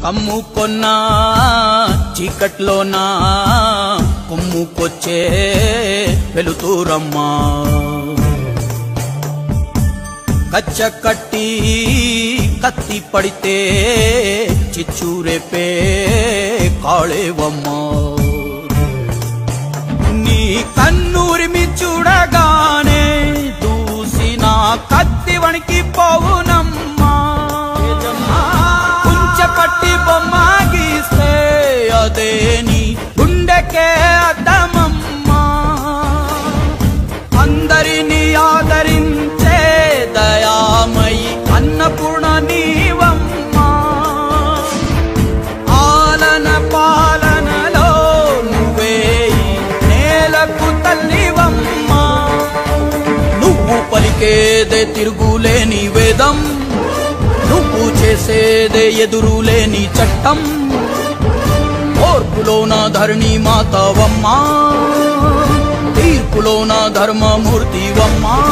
కమ్ముకొన్నా చీకట్లోనా కొమ్ముకొచ్చే వెలుతూరమ్మా కచ్చ కట్టి కత్తి పడితే చిచ్చూరేపే కాళేవమ్మా నీ కన్నూరిమి చూడగానే దూసిన కత్తి వణికి పోవునమ్మా కుంచెపట్టి బొమ్మ గీస్తే అదే నీ గుండెకే అద్దమమ్మా అందరిని ఆదరించే దయామయి అన్నపూర్ణ నీవమ్మా ఆలన పాలనలో నువ్వే ఈ నేలకు తల్లివమ్మా నువ్వు పలికేదే తిరుగులేని వేదం నువ్వు చేసేదే ఎదురులేని చట్టం ఓర్పులోన ధరణి మాతవమ్మా తీర్పులోన ధర్మమూర్తివమ్మా